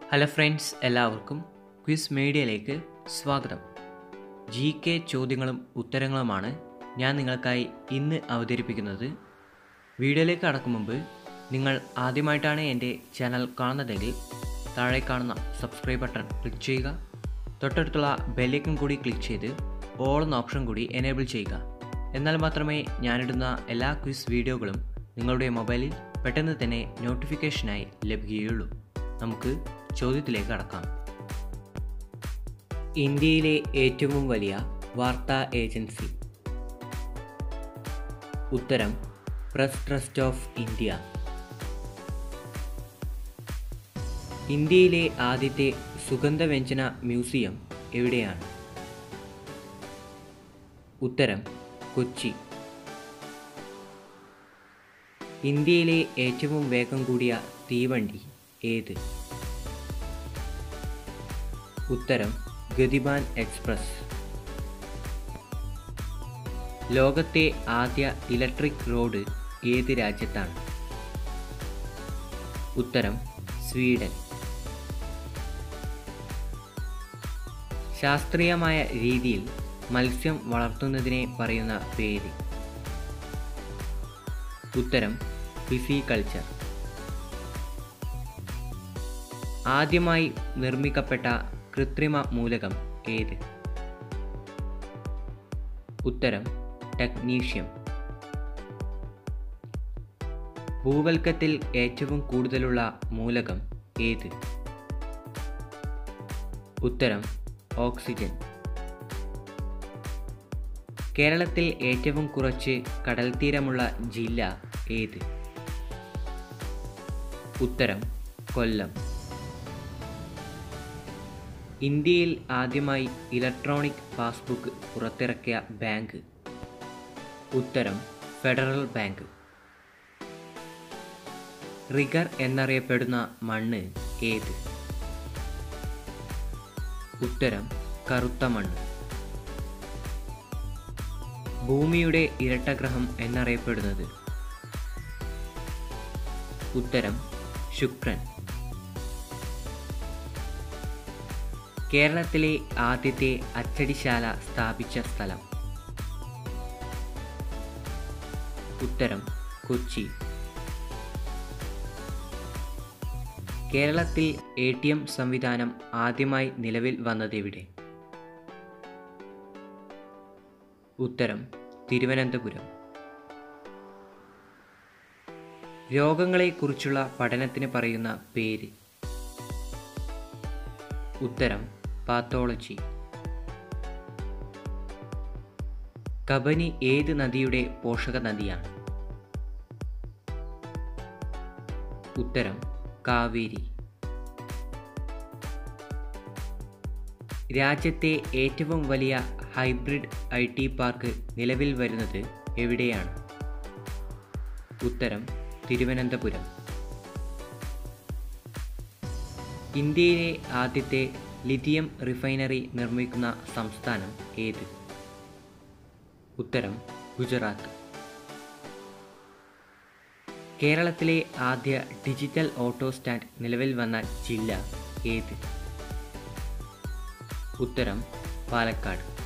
hello friends എല്ലാവർക്കും quiz മീഡിയയിലേക്ക് സ്വാഗതം ജി കെ ചോദ്യങ്ങളും ഉത്തരങ്ങളുമാണ് ഞാൻ നിങ്ങൾക്കായി ഇന്ന് അവതരിപ്പിക്കുന്നത് വീഡിയോയിലേക്ക് കടക്കും മുമ്പ് നിങ്ങൾ ആദ്യമായിട്ടാണ് എൻ്റെ ചാനൽ കാണുന്നതെങ്കിൽ താഴെ കാണുന്ന സബ്സ്ക്രൈബ് ബട്ടൺ ക്ലിക്ക് ചെയ്യുക തൊട്ടടുത്തുള്ള ബെല്ലൈക്കൺ കൂടി ക്ലിക്ക് ചെയ്ത് ഓൾ എന്ന ഓപ്ഷൻ കൂടി എനേബിൾ ചെയ്യുക എന്നാൽ മാത്രമേ ഞാനിടുന്ന എല്ലാ ക്വിസ് വീഡിയോകളും നിങ്ങളുടെ മൊബൈലിൽ പെട്ടെന്ന് തന്നെ നോട്ടിഫിക്കേഷനായി ലഭിക്കുകയുള്ളൂ നമുക്ക് ചോദ്യത്തിലേക്ക് കടക്കാം ഇന്ത്യയിലെ ഏറ്റവും വലിയ വാർത്താ ഏജൻസി ഉത്തരം പ്രസ് ട്രസ്റ്റ് ഓഫ് ഇന്ത്യ ഇന്ത്യയിലെ ആദ്യത്തെ സുഗന്ധവ്യഞ്ജന മ്യൂസിയം എവിടെയാണ് ഉത്തരം കൊച്ചി ഇന്ത്യയിലെ ഏറ്റവും വേഗം കൂടിയ തീവണ്ടി ഏത് ഉത്തരം ഗതിമാൻ എക്സ്പ്രസ് ലോകത്തെ ആദ്യ ഇലക്ട്രിക് റോഡ് ഏത് രാജ്യത്താണ് ഉത്തരം സ്വീഡൻ ശാസ്ത്രീയമായ രീതിയിൽ മത്സ്യം വളർത്തുന്നതിനെ പറയുന്ന പേര് ഉത്തരം ഫിസിക്കൾച്ചർ ആദ്യമായി നിർമ്മിക്കപ്പെട്ട കൃത്രിമ മൂലകം ഏത് ഉത്തരം ടെക്നീഷ്യം ഭൂവൽക്കത്തിൽ ഏറ്റവും കൂടുതലുള്ള മൂലകം ഏത് ഉത്തരം ഓക്സിജൻ കേരളത്തിൽ ഏറ്റവും കുറച്ച് കടൽത്തീരമുള്ള ജില്ല ഏത് ഉത്തരം കൊല്ലം ഇന്ത്യയിൽ ആദ്യമായി ഇലക്ട്രോണിക് പാസ്ബുക്ക് പുറത്തിറക്കിയ ബാങ്ക് ഉത്തരം ഫെഡറൽ ബാങ്ക് റിഗർ എന്നറിയപ്പെടുന്ന മണ്ണ് ഏത് ഉത്തരം കറുത്ത മണ്ണ് ഭൂമിയുടെ ഇരട്ടഗ്രഹം എന്നറിയപ്പെടുന്നത് ഉത്തരം ശുക്രൻ കേരളത്തിലെ ആദ്യത്തെ അച്ചടിശാല സ്ഥാപിച്ച സ്ഥലം ഉത്തരം കൊച്ചി കേരളത്തിൽ എ ടി എം സംവിധാനം ആദ്യമായി നിലവിൽ വന്നതെവിടെ ഉത്തരം തിരുവനന്തപുരം രോഗങ്ങളെക്കുറിച്ചുള്ള പഠനത്തിന് പറയുന്ന പേര് ഉത്തരം പാത്തോളജി കബനി ഏത് നദിയുടെ പോഷക നദിയാണ് ഉത്തരം കാവേരി രാജ്യത്തെ ഏറ്റവും വലിയ ഹൈബ്രിഡ് ഐ ടി പാർക്ക് നിലവിൽ വരുന്നത് എവിടെയാണ് ഉത്തരം തിരുവനന്തപുരം ഇന്ത്യയിലെ ആദ്യത്തെ ലിഥിയം റിഫൈനറി നിർമ്മിക്കുന്ന സംസ്ഥാനം ഏത് ഉത്തരം ഗുജറാത്ത് കേരളത്തിലെ ആദ്യ ഡിജിറ്റൽ ഓട്ടോ സ്റ്റാൻഡ് നിലവിൽ വന്ന ജില്ല ഏത് ഉത്തരം പാലക്കാട്